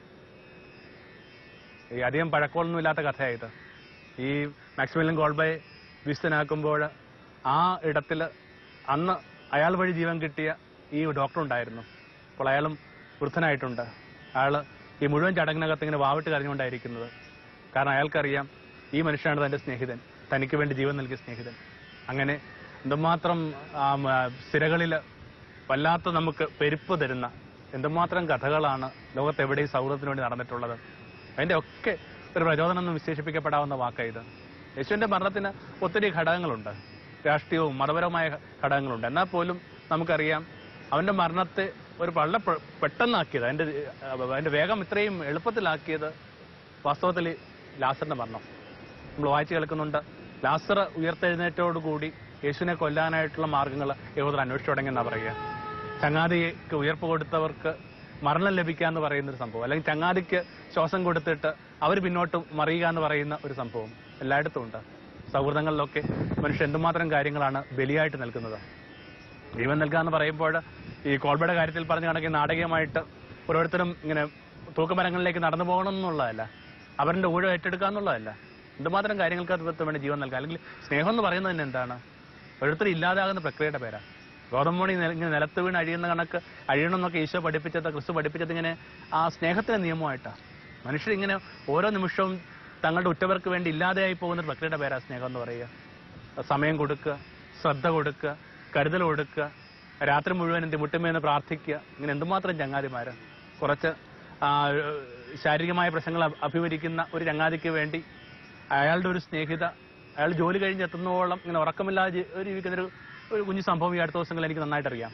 ഈ അധികം പഴക്കമൊന്നുമില്ലാത്ത കഥയായത് ഈ മാക്സിമിലിയൻ ഗോൾബയെ വിശുദ്ധനാക്കുമ്പോൾ ആ ഇടത്തിൽ അന്ന് അയാൾ വഴി ജീവൻ കിട്ടിയ ഈ ഡോക്ടർ ഉണ്ടായിരുന്നു അപ്പോൾ അയാളും വൃദ്ധനായിട്ടുണ്ട് അയാള് ഈ മുഴുവൻ ചടങ്ങിനകത്ത് ഇങ്ങനെ വാവിട്ട് കരഞ്ഞുകൊണ്ടായിരിക്കുന്നത് കാരണം അയാൾക്കറിയാം ഈ മനുഷ്യനാണ് തന്റെ സ്നേഹിതൻ തനിക്ക് വേണ്ടി ജീവൻ നൽകിയ സ്നേഹിതൻ അങ്ങനെ എന്തുമാത്രം ആ, മ, സിരകളില് വല്ലാത്ത നമുക്ക് പെരുപ്പ് തരുന്ന എന്തുമാത്രം കഥകളാണ് ലോകത്ത് എവിടെയും സൗഹൃദത്തിന് വേണ്ടി നടന്നിട്ടുള്ളത് അതിന്റെ ഒക്കെ ഒരു പ്രചോദനം എന്ന് വിശേഷിപ്പിക്കപ്പെടാവുന്ന വാക്കാണ് ഇത് യേശുവിന്റെ മരണത്തിന് ഒത്തിരി ഘടകങ്ങളുണ്ട് രാഷ്ട്രീയവും മതപരമായ ഘടകങ്ങളുണ്ട് എന്നാൽ പോലും നമുക്കറിയാം അവന്റെ മരണത്തെ ഒരു വളരെ പെ- പെട്ടെന്നാക്കിയത് അതിന്റെ അഹ് അതിന്റെ വേഗം ഇത്രയും എളുപ്പത്തിലാക്കിയത് വാസ്തവത്തിൽ ലാസറിന്റെ മരണം നമ്മൾ വായിച്ചു കേൾക്കുന്നുണ്ട് ലാസർ ഉയർത്തെഴുന്നേറ്റോടുകൂടി യേശുവിനെ കൊല്ലാനായിട്ടുള്ള മാർഗങ്ങൾ യഹൂദർ അന്വേഷിച്ചു തുടങ്ങിയെന്നാ പറയുക ചങ്ങാതിക്ക് ഉയർപ്പ് കൊടുത്തവർക്ക് മരണം ലഭിക്കുക എന്ന് പറയുന്ന ഒരു സംഭവം അല്ലെങ്കിൽ ചങ്ങാതിക്ക് ശ്വാസം കൊടുത്തിട്ട് അവർ പിന്നോട്ട് മറിയുക എന്ന് പറയുന്ന ഒരു സംഭവം എല്ലായിടത്തും ഉണ്ട് സൗഹൃദങ്ങളിലൊക്കെ മനുഷ്യൻ എന്തുമാത്രം കാര്യങ്ങളാണ് ബലിയായിട്ട് നൽകുന്നത് ജീവൻ നൽകുക എന്ന് പറയുമ്പോൾ ഈ കോൾബയുടെ കാര്യത്തിൽ പറഞ്ഞ കണക്ക് നാടകീയമായിട്ട് ഓരോരുത്തരും ഇങ്ങനെ തൂക്കുമരങ്ങളിലേക്ക് നടന്നു പോകണം എന്നുള്ളതല്ല അവരുടെ ഊഴം ഏറ്റെടുക്കുക എന്നുള്ളതല്ല എന്തുമാത്രം കാര്യങ്ങൾക്ക് അത് വേണ്ടി ജീവൻ നൽകുക അല്ലെങ്കിൽ സ്നേഹം എന്ന് പറയുന്നത് തന്നെ എന്താണ് ഓരോരുത്തർ ഇല്ലാതാകുന്ന പ്രക്രിയയുടെ പേരാ ഗോതമ്പണി ഇങ്ങനെ നിലത്ത് വീണ് അഴിയുന്ന കണക്ക് അഴിയണം എന്നൊക്കെ ഈശോ പഠിപ്പിച്ചത് ക്രിസ്തു പഠിപ്പിച്ചത് ഇങ്ങനെ ആ സ്നേഹത്തിന്റെ നിയമമായിട്ടാണ് മനുഷ്യർ ഇങ്ങനെ ഓരോ നിമിഷവും തങ്ങളുടെ ഉറ്റവർക്ക് വേണ്ടി ഇല്ലാതെയായി പോകുന്ന ഒരു പ്രക്രിയയുടെ പേരാ സ്നേഹം എന്ന് പറയുക സമയം കൊടുക്കുക ശ്രദ്ധ കൊടുക്കുക കരുതൽ കൊടുക്കുക രാത്രി മുഴുവൻ എന്ത് മുട്ടുമേന്ന് പ്രാർത്ഥിക്കുക ഇങ്ങനെ എന്തുമാത്രം ചങ്ങാതിമാര് കുറച്ച് ആ, ശാരീരികമായ പ്രശ്നങ്ങൾ അഭി- അഭിമുഖിക്കുന്ന ഒരു ചങ്ങാതിക്ക് വേണ്ടി അയാളുടെ ഒരു സ്നേഹിത അയാൾ ജോലി കഴിഞ്ഞ് എത്തുന്നോളം ഇങ്ങനെ ഉറക്കമില്ലാതെ ജി- ഒരു ജീവിക്കുന്ന ഒരു ഒരു കുഞ്ഞു സംഭവം ഈ അടുത്ത ദിവസങ്ങളിൽ എനിക്ക് നന്നായിട്ട് അറിയാം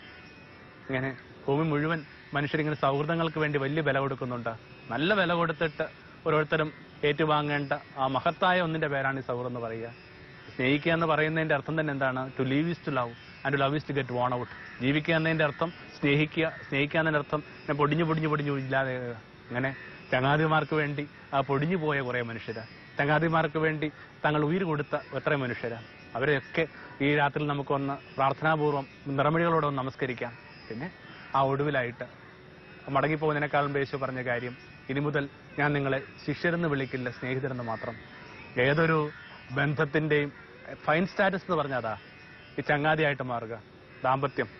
ഇങ്ങനെ ഭൂമി മുഴുവൻ മനുഷ്യരിങ്ങനെ സൗഹൃദങ്ങൾക്ക് വേണ്ടി വലിയ വില കൊടുക്കുന്നുണ്ട് നല്ല വില കൊടുത്തിട്ട് ഓരോരുത്തരും ഏറ്റുവാങ്ങേണ്ട ആ മഹത്തായ ഒന്നിന്റെ പേരാണ് ഈ സൗഹൃദം എന്ന് പറയുക സ്നേഹിക്കുക എന്ന് പറയുന്നതിന്റെ അർത്ഥം തന്നെ എന്താണ് to live is to love and to love is to get worn out ജീവിക്കുക എന്നതിന്റെ അർത്ഥം സ്നേഹിക്കുക സ്നേഹിക്കുക എന്നതിന്റെ അർത്ഥം ഞാൻ പൊടിഞ്ഞു പൊടിഞ്ഞു പൊടിഞ്ഞു ഇല്ലാതെ അങ്ങനെ ചങ്ങാതിമാർക്ക് വേണ്ടി ആ പൊടിഞ്ഞു പോയ കുറെ മനുഷ്യര് ചങ്ങാതിമാർക്ക് വേണ്ടി തങ്ങൾ ഉയിർ കൊടുത്ത എത്ര മനുഷ്യരാ അവരെയൊക്കെ ഈ രാത്രിയിൽ നമുക്കൊന്ന് പ്രാർത്ഥനാപൂർവ്വം നിറമിഴികളോടെ ഒന്ന് നമസ്കരിക്കാം പിന്നെ ആ ഒടുവിലായിട്ട് മടങ്ങിപ്പോകുന്നതിനേക്കാളും യേശു പറഞ്ഞ കാര്യം ഇനി മുതൽ ഞാൻ നിങ്ങളെ ശിഷ്യരെന്ന് വിളിക്കില്ല സ്നേഹിതരെന്ന് മാത്രം ഏതൊരു ബന്ധത്തിന്റെയും ഫൈൻ സ്റ്റാറ്റസ് എന്ന് പറഞ്ഞാൽ അതാ ഈ ചങ്ങാതിയായിട്ട് മാറുക ദാമ്പത്യം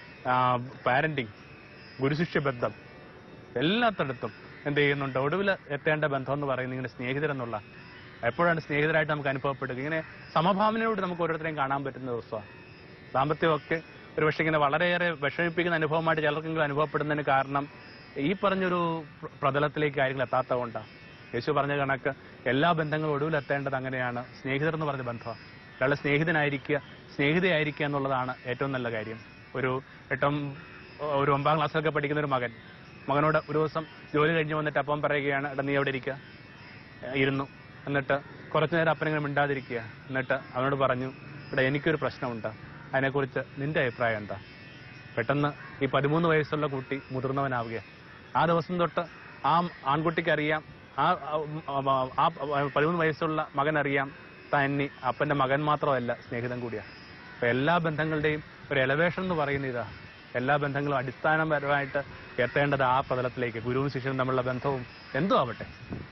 പാരന്റിങ് ഗുരുശിഷ്യ ബന്ധം എല്ലാത്തിടത്തും എന്ത് ചെയ്യുന്നുണ്ട് ഒടുവിൽ എത്തേണ്ട ബന്ധം എന്ന് പറയുന്നത് ഇങ്ങനെ സ്നേഹിതരെന്നുള്ള എപ്പോഴാണ് സ്നേഹിതരായിട്ട് നമുക്ക് അനുഭവപ്പെടുക ഇങ്ങനെ സമഭാവനയോട് നമുക്ക് ഓരോരുത്തരെയും കാണാൻ പറ്റുന്ന ദിവസമാണ് ദാമ്പത്യമൊക്കെ ഒരു പക്ഷേ ഇങ്ങനെ വളരെയേറെ വിഷമിപ്പിക്കുന്ന അനുഭവമായിട്ട് ചിലർക്കെങ്കിലും അനുഭവപ്പെടുന്നതിന് കാരണം ഈ പറഞ്ഞൊരു പ്ര- പ്രതലത്തിലേക്ക് കാര്യങ്ങൾ എത്താത്ത കൊണ്ടാണ് യേശു പറഞ്ഞ കണക്ക് എല്ലാ ബന്ധങ്ങളും ഒടുവിലെത്തേണ്ടത് അങ്ങനെയാണ് സ്നേഹിതർ എന്ന് പറഞ്ഞ ബന്ധമാണ് ഒരാളുടെ സ്നേഹിതനായിരിക്കുക സ്നേഹിതയായിരിക്കുക എന്നുള്ളതാണ് ഏറ്റവും നല്ല കാര്യം ഒരു എട്ടും ഒരു ഒമ്പതാം ക്ലാസ്സിലൊക്കെ പഠിക്കുന്ന ഒരു മകൻ മകനോട് ഒരു ദിവസം ജോലി കഴിഞ്ഞ് വന്നിട്ട് അപ്പം പറയുകയാണ് എടാ നീ എവിടെ ഇരിക്കുക ഏഹ് ഇരുന്നു എന്നിട്ട് കുറച്ചു നേരം അപ്പനിങ്ങനെ മിണ്ടാതിരിക്കുക എന്നിട്ട് അവനോട് പറഞ്ഞു ഇവിടെ എനിക്കൊരു പ്രശ്നമുണ്ട് അതിനെക്കുറിച്ച് നിന്റെ അഭിപ്രായം എന്താ പെട്ടെന്ന് ഈ പതിമൂന്ന് വയസ്സുള്ള കുട്ടി മുതിർന്നവനാവുക ആ ദിവസം തൊട്ട് ആ ആൺകുട്ടിക്ക് അറിയാം ആ ആ- ആ പതിമൂന്ന് വയസ്സുള്ള മകൻ അറിയാം താൻ ഇനി അപ്പന്റെ മകൻ മാത്രമല്ല സ്നേഹിതൻ കൂടിയാണ് അപ്പൊ എല്ലാ ബന്ധങ്ങളുടെയും ഒരു എലവേഷൻ എന്ന് പറയുന്ന ഇതാ എല്ലാ ബന്ധങ്ങളും അടിസ്ഥാനപരമായിട്ട് എത്തേണ്ടത് ആ പ്രതലത്തിലേക്ക് ഗുരുവും ശിഷ്യനും തമ്മിലുള്ള ബന്ധവും എന്തോ ആവട്ടെ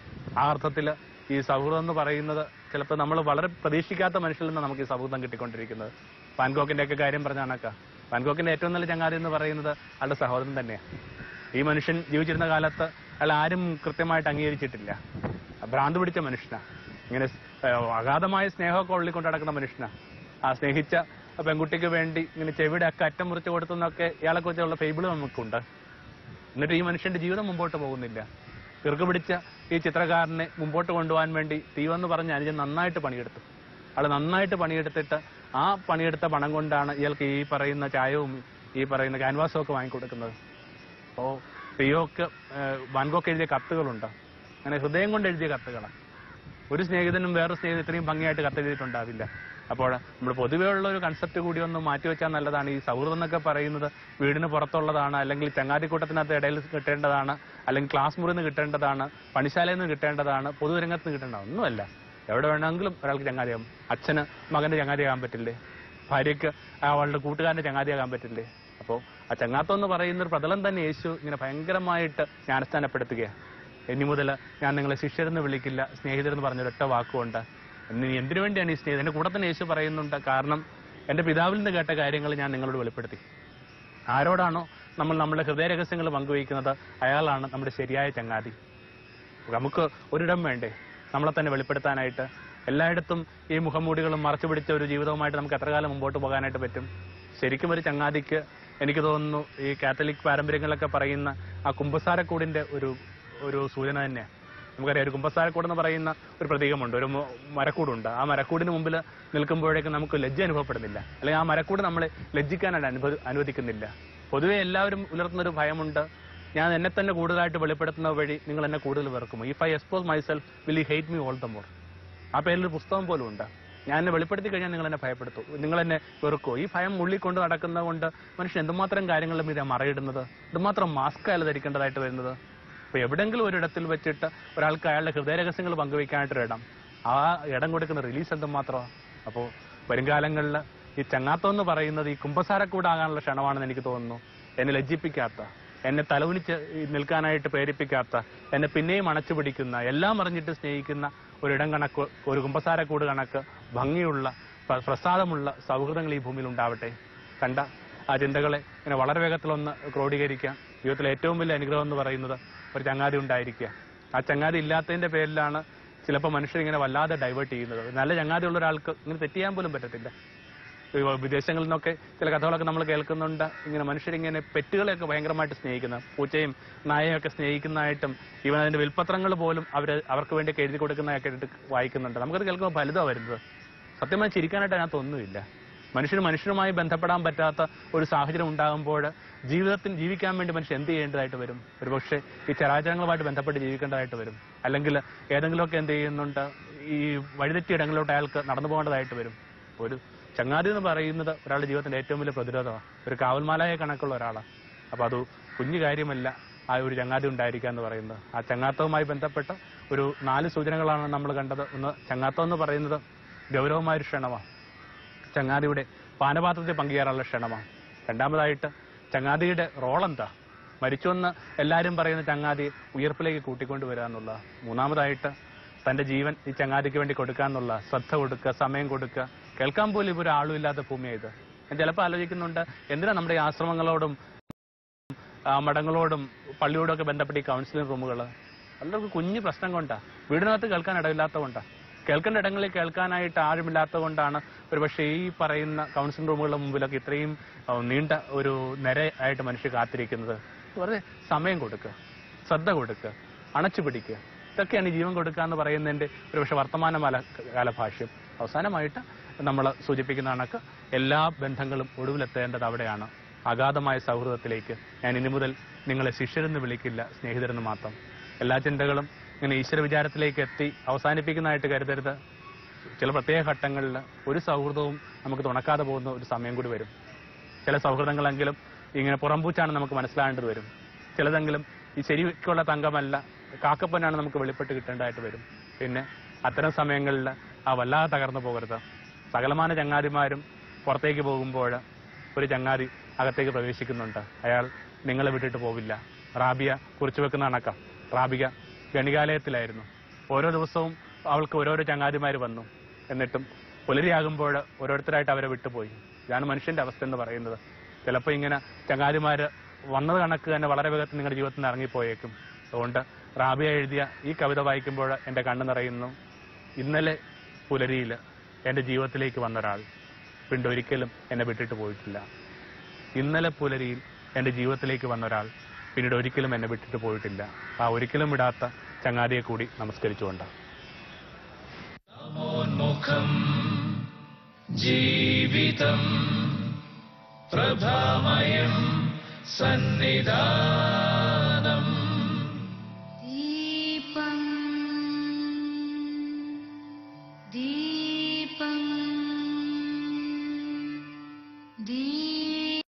ആ അർത്ഥത്തിൽ ഈ സൗഹൃദം എന്ന് പറയുന്നത് ചിലപ്പോൾ നമ്മൾ വളരെ പ്രതീക്ഷിക്കാത്ത മനുഷ്യരിൽ നിന്ന് നമുക്ക് ഈ സൗഹൃദം കിട്ടിക്കൊണ്ടിരിക്കുന്നത് പാൻകോക്കിന്റെ ഒക്കെ കാര്യം പറഞ്ഞ കണക്ക പാൻകോക്കിന്റെ ഏറ്റവും നല്ല ചങ്ങാതി എന്ന് പറയുന്നത് അയാളുടെ സഹോദരൻ തന്നെയാണ് ഈ മനുഷ്യൻ ജീവിച്ചിരുന്ന കാലത്ത് അയാൾ ആരും കൃത്യമായിട്ട് അംഗീകരിച്ചിട്ടില്ല ഭ്രാന്ത് പിടിച്ച മനുഷ്യനാ ഇങ്ങനെ ഏഹ്, അഗാധമായ സ്നേഹമൊക്കെ ഉള്ളിക്കൊണ്ട് നടക്കുന്ന മനുഷ്യനാ ആ സ്നേഹിച്ച പെൺകുട്ടിക്ക് വേണ്ടി ഇങ്ങനെ ചെവിടെ ഒക്കെ അറ്റം മുറിച്ച് കൊടുത്തെന്നൊക്കെ ഇയാളെ കുറിച്ചുള്ള ഫേബിള് നമുക്കുണ്ട് എന്നിട്ട് ഈ മനുഷ്യന്റെ ജീവിതം മുമ്പോട്ട് പോകുന്നില്ല ഇറുക്ക് പിടിച്ച ഈ ചിത്രകാരനെ മുമ്പോട്ട് കൊണ്ടുപോകാൻ വേണ്ടി തീവെന്ന് പറഞ്ഞ അനുജൻ നന്നായിട്ട് പണിയെടുത്തു ആള് നന്നായിട്ട് പണിയെടുത്തിട്ട് ആ പണിയെടുത്ത പണം കൊണ്ടാണ് ഇയാൾക്ക് ഈ പറയുന്ന ചായവും ഈ പറയുന്ന ക്യാൻവാസും ഒക്കെ വാങ്ങിക്കൊടുക്കുന്നത് അപ്പോ തിയോക്ക് വാൻഗോക്ക് എഴുതിയ കത്തുകളുണ്ട് അങ്ങനെ ഹൃദയം കൊണ്ട് എഴുതിയ കത്തുകളാണ് ഒരു സ്നേഹിതനും വേറെ സ്നേഹിതനും ഇത്രയും ഭംഗിയായിട്ട് കത്തെഴുതിയിട്ടുണ്ടാവില്ല അപ്പോൾ നമ്മൾ പൊതുവേ ഉള്ള ഒരു കൺസെപ്റ്റ് കൂടി ഒന്ന് മാറ്റിവെച്ചാൽ നല്ലതാണ് ഈ സൗഹൃദം എന്നൊക്കെ പറയുന്നത് വീടിന് പുറത്തുള്ളതാണ് അല്ലെങ്കിൽ ചങ്ങാതിക്കൂട്ടത്തിനകത്ത് ഇടയിൽ കിട്ടേണ്ടതാണ് അല്ലെങ്കിൽ ക്ലാസ് മുറിയിൽ നിന്ന് കിട്ടേണ്ടതാണ് പണിശാലയിൽ നിന്ന് കിട്ടേണ്ടതാണ് പൊതുരംഗത്ത് നിന്ന് കിട്ടേണ്ടതാണ് ഒന്നുമല്ല എവിടെ വേണമെങ്കിലും ഒരാൾക്ക് ചങ്ങാതിയാകും അച്ഛന് മകന്റെ ചങ്ങാതിയാകാൻ പറ്റില്ലേ ഭാര്യയ്ക്ക് അവളുടെ കൂട്ടുകാരന്റെ ചങ്ങാതിയാകാൻ പറ്റില്ലേ അപ്പോൾ ആ ചങ്ങാത്തം എന്ന് പറയുന്ന ഒരു പ്രതലം തന്നെ യേശു ഇങ്ങനെ ഭയങ്കരമായിട്ട് ജ്ഞാനസ്ഥാനപ്പെടുത്തുകയാണ് ഇനി മുതൽ ഞാൻ നിങ്ങളെ ശിഷ്യരെന്ന് വിളിക്കില്ല സ്നേഹിതരെന്ന് പറഞ്ഞ ഒരൊറ്റ വാക്കുകൊണ്ട് ഇനി എന്തിനു വേണ്ടിയാണ് ഈ സ്നേഹിതൻ എന്റെ കൂടെ തന്നെ യേശു പറയുന്നുണ്ട് കാരണം എന്റെ പിതാവിൽ നിന്ന് കേട്ട കാര്യങ്ങൾ ഞാൻ നിങ്ങളോട് വെളിപ്പെടുത്തി ആരോടാണോ നമ്മൾ നമ്മുടെ ഹൃദയരഹസ്യങ്ങൾ പങ്കുവയ്ക്കുന്നത് അയാളാണ് നമ്മുടെ ശരിയായ ചങ്ങാതി നമുക്ക് ഒരിടം വേണ്ടേ നമ്മളെ തന്നെ വെളിപ്പെടുത്താനായിട്ട് എല്ലായിടത്തും ഈ മുഖംമൂടികളും മറച്ചു പിടിച്ച ഒരു ജീവിതവുമായിട്ട് നമുക്ക് എത്ര കാലം മുമ്പോട്ട് പോകാനായിട്ട് പറ്റും ശരിക്കും ഒരു ചങ്ങാതിക്ക് എനിക്ക് തോന്നുന്നു ഈ കാത്തലിക് പാരമ്പര്യങ്ങളൊക്കെ പറയുന്ന ആ കുമ്പസാരക്കൂടിന്റെ ഒരു ഒരു സൂചന തന്നെയാണ് നമുക്കറിയാം ഒരു കുമ്പസാരക്കൂട് എന്ന് പറയുന്ന ഒരു പ്രതീകമുണ്ട് ഒരു മു- മരക്കൂടുണ്ട് ആ മരക്കൂടിന് മുമ്പിൽ നിൽക്കുമ്പോഴേക്കും നമുക്ക് ലജ്ജ അനുഭവപ്പെടുന്നില്ല അല്ലെങ്കിൽ ആ മരക്കൂട് നമ്മളെ ലജ്ജിക്കാനായിട്ട് അനുഭവ അനുവദിക്കുന്നില്ല പൊതുവെ എല്ലാവരും ഉലർത്തുന്ന ഒരു ഭയമുണ്ട് ഞാൻ എന്നെ തന്നെ കൂടുതലായിട്ട് വെളിപ്പെടുത്തുന്ന വഴി നിങ്ങൾ എന്നെ കൂടുതൽ വെറുക്കുമോ if I expose myself will you hate me all the more ആ പേരിൽ ഒരു പുസ്തകം പോലും ഉണ്ട് ഞാൻ എന്നെ വെളിപ്പെടുത്തി കഴിഞ്ഞാൽ നിങ്ങൾ എന്നെ ഭയപ്പെടുത്തു നിങ്ങൾ എന്നെ വെറുക്കോ ഈ ഭയം ഉള്ളിൽ കൊണ്ട് നടക്കുന്നത് കൊണ്ട് മനുഷ്യൻ എന്തുമാത്രം കാര്യങ്ങളുടെ മീതെ മറയിടുന്നത് എന്തുമാത്രം മാസ്ക് അയാൾ ധരിക്കേണ്ടതായിട്ട് വരുന്നത് അപ്പൊ എവിടെങ്കിലും ഒരിടത്തിൽ വെച്ചിട്ട് ഒരാൾക്ക് അയാളുടെ ഹൃദയരഹസ്യങ്ങൾ പങ്കുവയ്ക്കാനായിട്ടൊരു ഇടം ആ ഇടം കൊടുക്കുന്ന റിലീസ് എന്തുമാത്രമാണ് അപ്പോൾ വരുംകാലങ്ങളിൽ ഈ ചങ്ങാത്തം എന്ന് പറയുന്നത് ഈ കുമ്പസാരക്കൂടാകാനുള്ള ക്ഷണമാണെന്ന് എനിക്ക് തോന്നുന്നു എന്നെ ലജ്ജിപ്പിക്കാത്ത എന്നെ തലവുനിച്ച് ഈ നിൽക്കാനായിട്ട് പ്രേരിപ്പിക്കാത്ത എന്നെ പിന്നെയും അണച്ചു പിടിക്കുന്ന എല്ലാം അറിഞ്ഞിട്ട് സ്നേഹിക്കുന്ന ഒരിടം കണക്ക് ഒരു കുമ്പസാരക്കൂട് കണക്ക് ഭംഗിയുള്ള പ്ര- പ്രസാദമുള്ള സൗഹൃദങ്ങൾ ഈ ഭൂമിയിൽ ഉണ്ടാവട്ടെ കണ്ട ആ ചിന്തകളെ ഇങ്ങനെ വളരെ വേഗത്തിലൊന്ന് ക്രോഡീകരിക്കാം ജീവിതത്തിലെ ഏറ്റവും വലിയ അനുഗ്രഹം എന്ന് പറയുന്നത് ഒരു ചങ്ങാതി ഉണ്ടായിരിക്കുക ആ ചങ്ങാതി ഇല്ലാത്തതിന്റെ പേരിലാണ് ചിലപ്പോൾ മനുഷ്യർ ഇങ്ങനെ വല്ലാതെ ഡൈവേർട്ട് ചെയ്യുന്നത് ഒരു നല്ല ചങ്ങാതി ഉള്ള ഒരാൾക്ക് ഇങ്ങനെ തെറ്റ് ചെയ്യാൻ പോലും പറ്റത്തില്ല ഈ വിദേശങ്ങളിൽ നിന്നൊക്കെ ചില കഥകളൊക്കെ നമ്മൾ കേൾക്കുന്നുണ്ട് ഇങ്ങനെ മനുഷ്യരിങ്ങനെ പെറ്റുകളെയൊക്കെ ഭയങ്കരമായിട്ട് സ്നേഹിക്കുന്ന പൂച്ചയും നായയും ഒക്കെ സ്നേഹിക്കുന്നതായിട്ടും ഇവൻ അതിന്റെ വിൽപ്പത്രങ്ങൾ പോലും അവർ അവർക്ക് വേണ്ടി എഴുതി കൊടുക്കുന്നതൊക്കെ ഇട്ട് വായിക്കുന്നുണ്ട് നമുക്കത് കേൾക്കുമ്പോൾ ഫലിതമാണ് വരുന്നത് സത്യമായി ചിരിക്കാനായിട്ട് അതിനകത്ത് ഒന്നുമില്ല മനുഷ്യന് മനുഷ്യനുമായി ബന്ധപ്പെടാൻ പറ്റാത്ത ഒരു സാഹചര്യം ഉണ്ടാകുമ്പോൾ ജീവിതത്തിൽ ജീവിക്കാൻ വേണ്ടി മനുഷ്യൻ എന്ത് ചെയ്യേണ്ടതായിട്ട് വരും ഒരുപക്ഷെ ഈ ചരാചരങ്ങളുമായിട്ട് ബന്ധപ്പെട്ട് ജീവിക്കേണ്ടതായിട്ട് വരും അല്ലെങ്കിൽ ഏതെങ്കിലുമൊക്കെ എന്ത് ചെയ്യുന്നുണ്ട് ഈ വഴിതെറ്റിയ ഇടങ്ങളിലോട്ട് അയാൾക്ക് നടന്നു പോകേണ്ടതായിട്ട് വരും ഒരു ചങ്ങാതി എന്ന് പറയുന്നത് ഒരാളുടെ ജീവിതത്തിന്റെ ഏറ്റവും വലിയ പ്രതിരോധമാണ് ഒരു കാവൽമാലായ കണക്കുള്ള ഒരാളാണ് അപ്പൊ അത് കുഞ്ഞു കാര്യമല്ല ആ ഒരു ചങ്ങാതി ഉണ്ടായിരിക്കുക എന്ന് പറയുന്നത് ആ ചങ്ങാത്തവുമായി ബന്ധപ്പെട്ട ഒരു നാല് സൂചനകളാണ് നമ്മൾ കണ്ടത് ഒന്ന് ചങ്ങാത്തം എന്ന് പറയുന്നത് ഗൗരവമായ ഒരു ക്ഷണമാണ് ചങ്ങാതിയുടെ പാനപാത്രത്തിൽ പങ്കുചേരാനുള്ള ക്ഷണമാണ് രണ്ടാമതായിട്ട് ചങ്ങാതിയുടെ റോൾ എന്താ മരിച്ചുവെന്ന് എല്ലാവരും പറയുന്ന ചങ്ങാതി ഉയർപ്പിലേക്ക് കൂട്ടിക്കൊണ്ടുവരിക എന്നുള്ള മൂന്നാമതായിട്ട് തന്റെ ജീവൻ ഈ ചങ്ങാതിക്ക് വേണ്ടി കൊടുക്കുക എന്നുള്ള ശ്രദ്ധ കൊടുക്കുക സമയം കൊടുക്കുക കേൾക്കാൻ പോലും ഇവർ ആളും ഇല്ലാത്ത ഭൂമിയായത് ഞാൻ ചിലപ്പോൾ ആലോചിക്കുന്നുണ്ട് എന്തിനാ നമ്മുടെ ഈ ആശ്രമങ്ങളോടും ആ, മഠങ്ങളോടും പള്ളിയോടും ഒക്കെ ബന്ധപ്പെട്ട ഈ കൗൺസിലിംഗ് റൂമുകൾ എല്ലാവർക്കും കുഞ്ഞു പ്രശ്നം കൊണ്ടാ വീടിനകത്ത് കേൾക്കാൻ ഇടമില്ലാത്ത കൊണ്ടാ കേൾക്കേണ്ട ഇടങ്ങളിൽ കേൾക്കാനായിട്ട് ആരുമില്ലാത്തത് കൊണ്ടാണ് ഒരുപക്ഷെ ഈ പറയുന്ന കൗൺസിലിംഗ് റൂമുകളുടെ മുമ്പിലൊക്കെ ഇത്രയും ആ, നീണ്ട ഒരു നിര ആയിട്ട് മനുഷ്യർ കാത്തിരിക്കുന്നത് വെറുതെ സമയം കൊടുക്കുക ശ്രദ്ധ കൊടുക്കുക അണച്ചു പിടിക്കുക ഇതൊക്കെയാണ് ഈ ജീവൻ കൊടുക്കുക എന്ന് പറയുന്നതിന്റെ ഒരുപക്ഷെ വർത്തമാനകാല കാലഭാഷ്യം അവസാനമായിട്ട് നമ്മൾ സൂചിപ്പിക്കുന്ന കണക്ക് എല്ലാ ബന്ധങ്ങളും ഒടുവിലെത്തേണ്ടത് അവിടെയാണ് അഗാധമായ സൗഹൃദത്തിലേക്ക് ഞാൻ ഇനി മുതൽ നിങ്ങളെ ശിഷ്യരെന്ന് വിളിക്കില്ല സ്നേഹിതരെന്ന് മാത്രം എല്ലാ ചിന്തകളും ഇങ്ങനെ ഈശ്വര വിചാരത്തിലേക്ക് എത്തി അവസാനിപ്പിക്കുന്നതായിട്ട് കരുതരുത് ചില പ്രത്യേക ഘട്ടങ്ങളിൽ ഒരു സൗഹൃദവും നമുക്ക് തുണക്കാതെ പോകുന്ന ഒരു സമയം കൂടി വരും ചില സൗഹൃദങ്ങളെങ്കിലും ഇങ്ങനെ പുറംപൂച്ചാണ് നമുക്ക് മനസ്സിലാകേണ്ടത് വരും ചിലതെങ്കിലും ഈ ശരിക്കുള്ള തങ്കമല്ല കാക്കപ്പനാണ് നമുക്ക് വെളിപ്പെട്ട് കിട്ടേണ്ടതായിട്ട് വരും പിന്നെ അത്തരം സമയങ്ങളിൽ ആ വല്ലാതെ തകർന്നു പോകരുത് സകലമാന ചങ്ങാതിമാരും പുറത്തേക്ക് പോകുമ്പോൾ ഒരു ചങ്ങാതി അകത്തേക്ക് പ്രവേശിക്കുന്നുണ്ട് അയാൾ നിങ്ങളെ വിട്ടിട്ട് പോവില്ല റാബിയ കുറിച്ചു വെക്കുന്ന കണക്കാം റാബിക ഗണികാലയത്തിലായിരുന്നു ഓരോ ദിവസവും അവൾക്ക് ഓരോരോ ചങ്ങാതിമാർ വന്നു എന്നിട്ടും പുലരിയാകുമ്പോൾ ഓരോരുത്തരായിട്ട് അവരെ വിട്ടുപോയി ഇതാണ് മനുഷ്യന്റെ അവസ്ഥ എന്ന് പറയുന്നത് ചിലപ്പോൾ ഇങ്ങനെ ചങ്ങാതിമാര് വന്നത് കണക്ക് തന്നെ വളരെ വേഗത്തിൽ നിങ്ങളുടെ ജീവിതത്തിൽ നിന്ന് ഇറങ്ങിപ്പോയേക്കും അതുകൊണ്ട് റാബിയ എഴുതിയ ഈ കവിത വായിക്കുമ്പോൾ എന്റെ കണ്ണ് നിറയുന്നു ഇന്നലെ പുലരിയിൽ എന്റെ ജീവിതത്തിലേക്ക് വന്ന ഒരാൾ പിന്നീട് ഒരിക്കലും എന്നെ വിട്ടിട്ട് പോയിട്ടില്ല ഇന്നലെ പുലരിയിൽ എന്റെ ജീവിതത്തിലേക്ക് വന്ന ഒരാൾ പിന്നീട് ഒരിക്കലും എന്നെ വിട്ടിട്ട് പോയിട്ടില്ല ആ ഒരിക്കലും വിടാത്ത ചങ്ങാതിയെ കൂടി നമസ്കരിച്ചുകൊണ്ട് മുഖം ജീവിതം പ്രഭാമയം സന്നിധാ